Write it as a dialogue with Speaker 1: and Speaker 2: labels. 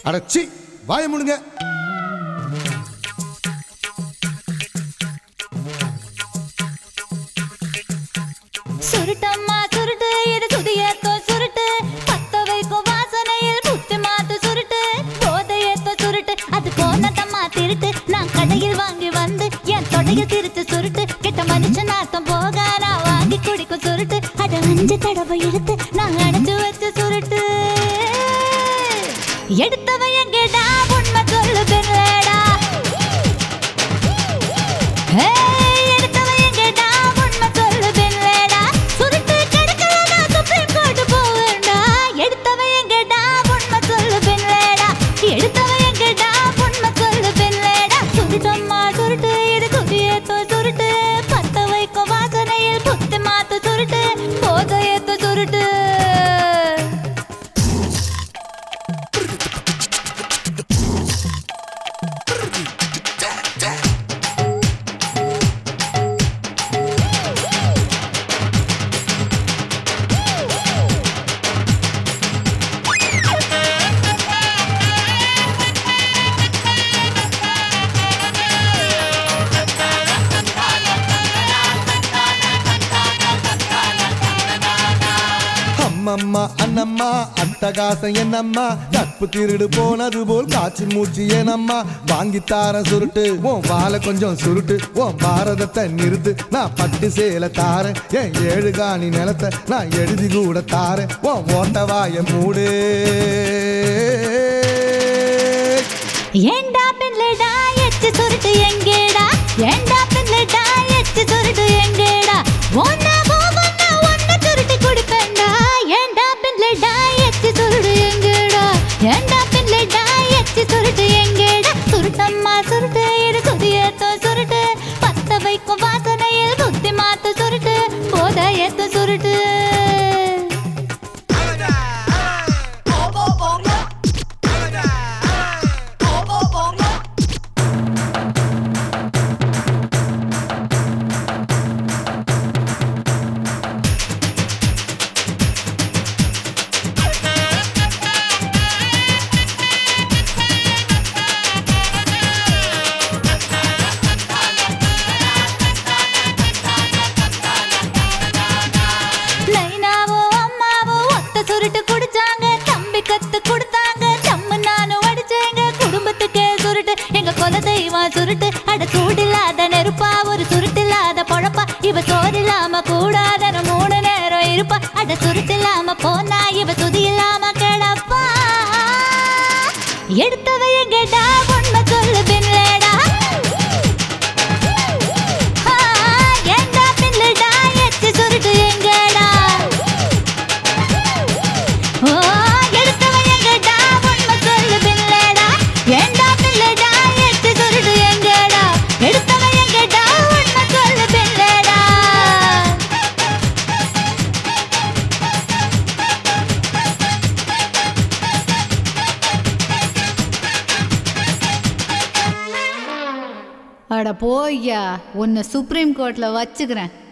Speaker 1: அடச்சி வாய முடுங்க
Speaker 2: சுருட்டம்மா சுருட்டு இது சுதியத்தோ சுருட்டு பத்த வைக்கும் வாசனையில் புத்தி மாத்து சுருட்டு போதையத்தோ சுருட்டு அது போனதம்மா திருட்டு நான் கடையில் வாங்கி வந்து என் தொடையில் திருத்து சுருட்டு கெட்ட மனுஷன் நாத்தம் போக நான் வாங்கி குடிக்கும் சுருட்டு அட அஞ்சு தடவை இழுத்து நான் அடைச்சு வச்ச சுருட்டு எடுத்தவ எங்கடா உண்மை சொல்லு பிள்ளடா ஏய், எடுத்தவ எங்கடா உண்மை சொல்லு பிள்ளடா சுருட்டு கெடுக்கலனா சுப்ரீம் கோர்ட் போவேண்டா எடுத்தவ எங்கடா உண்மை சொல்லு பிள்ளடா எடுத்தவ எங்கடா உண்மை சொல்லு பிள்ளடா சுருட்டம்மா சுருட்டு இது குதியத்தோ சுருட்டு பத்த வைக்கும் வாசனையில் புத்தி மாத்து சுருட்டு போதையத்தோ சுருட்டு
Speaker 1: அம்மம்மா அண்ணம்மா அட்டகாசம் என்னம்மா நட்பு திருடு போனது போல் காய்ச்சி மூச்சு ஏனம்மா வாங்கித்தார சுருட்டு உன் வாழை கொஞ்சம் சுருட்டு உன் பாரதத்தை நிறுத்து நான் பட்டு சேல தாரேன் என் ஏழு காணி நிலத்தை நான் எழுதி கூட தாரேன் உன் ஓட்ட வாய மூடு
Speaker 2: ஏண்டா பிள்ளடா எச்சு சுருட்டு எங்கேடா ஏண்டா பிள்ளடா எச்சு சுருட்டு எங்கேடா ஒன்னா போவன்னா ஒன்ன சுருட்டி குடிப்பேன்டா ஏண்டா பிள்ளடா எச்சு சுருட்டு எங்கேடா ஏண்டா பிள்ளடா எச்சு சுருட்டு எங்கேடா சுருட்டம்மா சுருட்டு இது சுதியத்தோ சுருட்டு பத்த வைக்கும் வாசனையில் புத்தி மாத்து சுருட்டு போதையத்து சுருட்டு நைனாவோ அம்மாவோ ஒத்த சுருட்டு குடிச்சாங்க தம்பி கத்து கொடுத்தாங்க நம்ம நானும் அடிச்சேங்க குடும்பத்துக்கே சுருட்டு எங்க குல தெய்வம் சுருட்டு அட சூடில்லாத நெருப்பா ஒரு சுருட்டில்லாத பொழப்பா இவ சோறில்லாம கூடாத மூணு நேரம் இருப்பா அட சுருட்டில்லாம போனா இவ சுதி இல்லாம கிடப்பா எடுத்தவ எங்கடா உண்மை சொல்லு பின்னடா ஆ, ஏண்டா பின்னடா எச்சு சுருட்டு எங்கடா ஓ எடுத்தவ எங்கடா உண்மை சொல்லு பின்னடா ஏண்டா பின்னடா எச்சு சுருட்டு எங்கடா எடுத்தவ எங்கடா உண்மை சொல்லு பின்னடா
Speaker 3: அட போய்யா உன்னை சுப்ரீம் கோர்ட்ல வச்சுக்கிறேன்